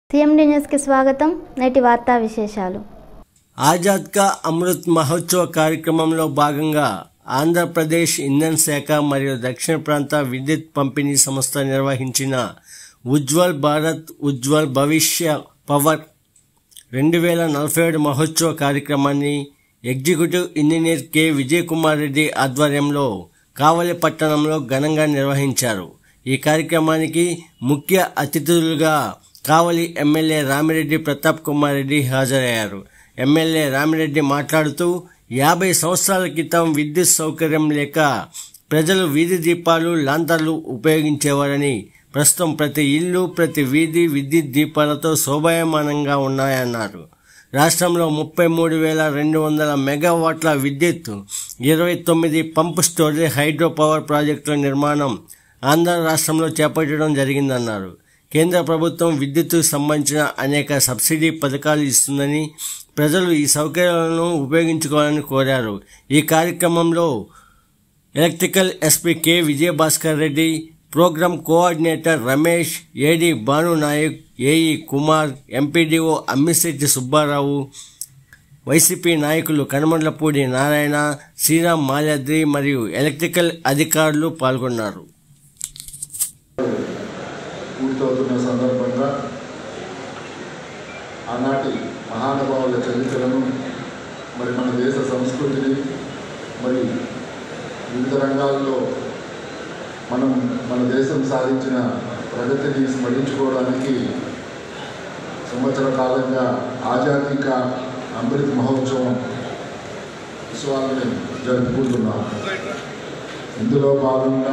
CMD న్యూస్కి స్వాగతం నేటి వార్తా విశేషాలు ఆజాద్ కా అమృత్ మహోత్సవ కార్యక్రమంలో భాగంగా ఆంధ్రప్రదేశ్ ఇంధన్ శాఖ మరియు దక్షిణ ప్రాంత విద్యుత్ పంపిణీ సంస్థ నిర్వహించిన ఉజ్వల్ భారత్ ఉజ్వల్ భవిష్య పవర్ రెండు వేల నలభై ఏడు మహోత్సవ కార్యక్రమాన్ని executive engineer K Vijay Kumar Reddy ఆధ్వర్యంలో కావలి పట్టణంలో ఘనంగా నిర్వహించారు ఈ కార్యక్రమానికి ముఖ్య అతిథులుగా కావలి ఎమ్మెల్యే రామిరెడ్డి ప్రతాప్ కుమార్ రెడ్డి హాజరయ్యారు ఎమ్మెల్యే రామిరెడ్డి మాట్లాడుతూ యాభై సంవత్సరాల క్రితం విద్యుత్ సౌకర్యం లేక ప్రజలు వీధి దీపాలు లాంతర్లు ఉపయోగించేవారని ప్రస్తుతం ప్రతి ఇల్లు ప్రతి వీధి విద్యుత్ దీపాలతో శోభాయమానంగా ఉన్నాయన్నారు రాష్ట్రంలో ముప్పై మూడు వేల రెండు వందల మెగావాట్ల విద్యుత్ ఇరవై తొమ్మిది పంప్ స్టోరేజ్ హైడ్రో పవర్ ప్రాజెక్టుల నిర్మాణం ఆంధ్ర రాష్ట్రంలో చేపట్టడం జరిగిందన్నారు కేంద్ర ప్రభుత్వం విద్యుత్తుకు సంబంధించిన అనేక సబ్సిడీ పథకాలు ఇస్తుందని ప్రజలు ఈ సౌకర్యాలను ఉపయోగించుకోవాలని కోరారు ఈ కార్యక్రమంలో electrical SP K Vijayabhaskar Reddy programme coordinator Ramesh AD Bhanu Naik AE Kumar MPDO Ammisetti Subbarao YCP నాయకులు కనుమండ్లపూడి నారాయణ శ్రీరామ్ మాల్యాద్రి మరియు ఎలక్ట్రికల్ అధికారులు పాల్గొన్నారు పూర్తవుతున్న సందర్భంగా ఆనాటి మహానుభావుల చరిత్రను మరి మన దేశ సంస్కృతిని మరి వివిధ రంగాల్లో మనం మన దేశం సాధించిన ప్రగతిని స్మరించుకోవడానికి సంవత్సర కాలంగా ఆజాదీ కా అమృత్ మహోత్సవం ఉత్సవాలని జరుపుకుంటున్నాం ఇందులో భాగంగా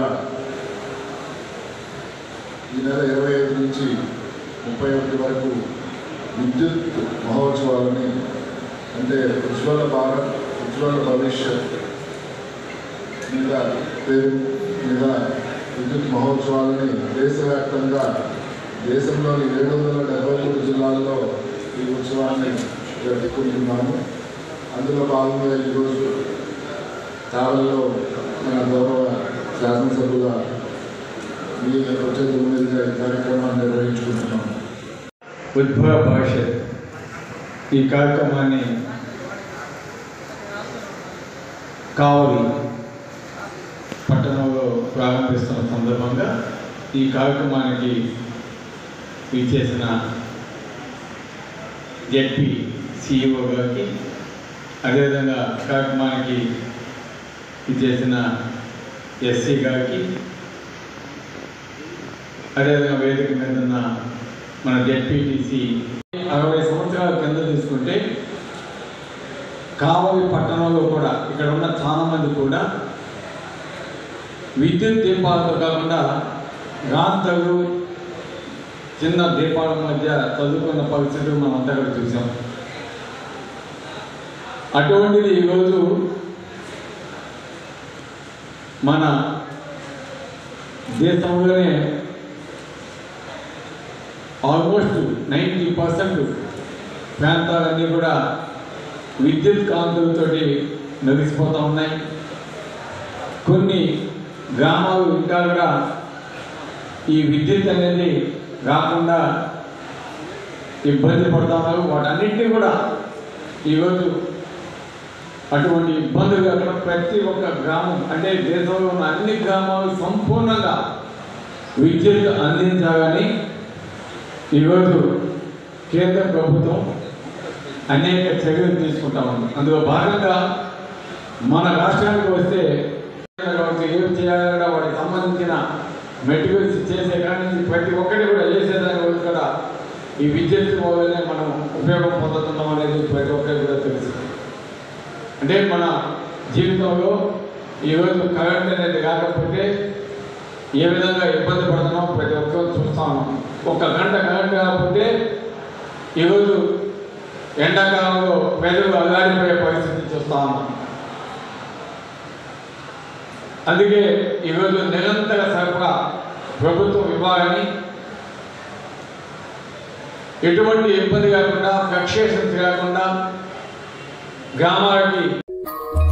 ఈ నెల ఇరవై ఐదు నుంచి ముప్పై ఒకటి వరకు విద్యుత్ మహోత్సవాలని అంటే ఉజ్వల భారత్ ఉజ్వల భవిష్యత్ మీద పేరు మీద విద్యుత్ మహోత్సవాలని దేశవ్యాప్తంగా దేశంలోని ఏడు వందల డెబ్బై మూడు జిల్లాల్లో ఈ ఉత్సవాన్ని జరుపుకుంటున్నాము అందులో భాగంగా ఈరోజు కావల్లో మన గౌరవ శాసనసభ్యుల మీ వచ్చే తొమ్మిది కార్యక్రమాన్ని నిర్వహించుకుంటున్నాం ఉద్భవ భవిష్యత్ ఈ కార్యక్రమాన్ని కావలి పట్టణంలో ప్రారంభిస్తున్న సందర్భంగా ఈ కార్యక్రమానికి ఇచ్చేసిన జెడ్పీ సిఇఓ గారికి అదేవిధంగా కార్యక్రమానికి ఇచ్చేసిన ఎస్సీ గారికి అదేవిధంగా వేదిక మీద ఉన్న మన జెడ్పీటీసీ అరవై సంవత్సరాల కింద తీసుకుంటే కావలి పట్టణంలో కూడా ఇక్కడ ఉన్న చాలా మంది కూడా విద్యుత్ దీపాలతో కాకుండా రాంతలు చిన్న దీపాల మధ్య చదువుకున్న పరిస్థితులు మనం అంతా కూడా చూసాం అటువంటిది ఈరోజు మన దేశంలోనే ఆల్మోస్ట్ నైంటీ పర్సెంట్ ప్రాంతాలన్నీ కూడా విద్యుత్ కాంతులతోటి నడిచిపోతూ ఉన్నాయి కొన్ని గ్రామాలు ఇంకా కూడా ఈ విద్యుత్ అనేది రాకుండా ఇబ్బంది పడుతూ ఉన్నారు వాటన్నింటినీ కూడా ఈరోజు అటువంటి ఇబ్బందులు కాకుండా ప్రతి ఒక్క గ్రామం అంటే దేశంలో ఉన్న అన్ని గ్రామాలు సంపూర్ణంగా విద్యుత్ అందించాలని ఈరోజు కేంద్ర ప్రభుత్వం అనేక చర్యలు తీసుకుంటా ఉంది అందులో భాగంగా మన రాష్ట్రానికి వస్తే వాళ్ళకి ఏం చేయాలన్నా వాటికి సంబంధించిన మెటీరియల్స్ చేసే కానీ నుంచి ప్రతి ఒక్కటి కూడా చేసేదాని వల్ల కూడా ఈ విద్యుత్ వల్లనే మనం ఉపయోగం పొందుతున్నాం అనేది ప్రతి ఒక్కరికి కూడా తెలుసు అంటే మన జీవితంలో ఈరోజు కరెంట్ అనేది కాకపోతే ఏ విధంగా ఇబ్బంది పడుతున్నాం ప్రతి ఒక్కరు చూస్తా ఉన్నాం ఒక గంట కరెంట్ కాకపోతే ఈరోజు ఎండాకాలంలో ప్రజలు అల్లాడిపోయే పరిస్థితి చూస్తా ఉన్నాం అందుకే ఈరోజు నిరంతర సరఫరా ప్రభుత్వం ఇవ్వాలని ఎటువంటి ఇబ్బంది కాకుండా ఫ్లక్చుయేషన్స్ కాకుండా గ్రామాలకి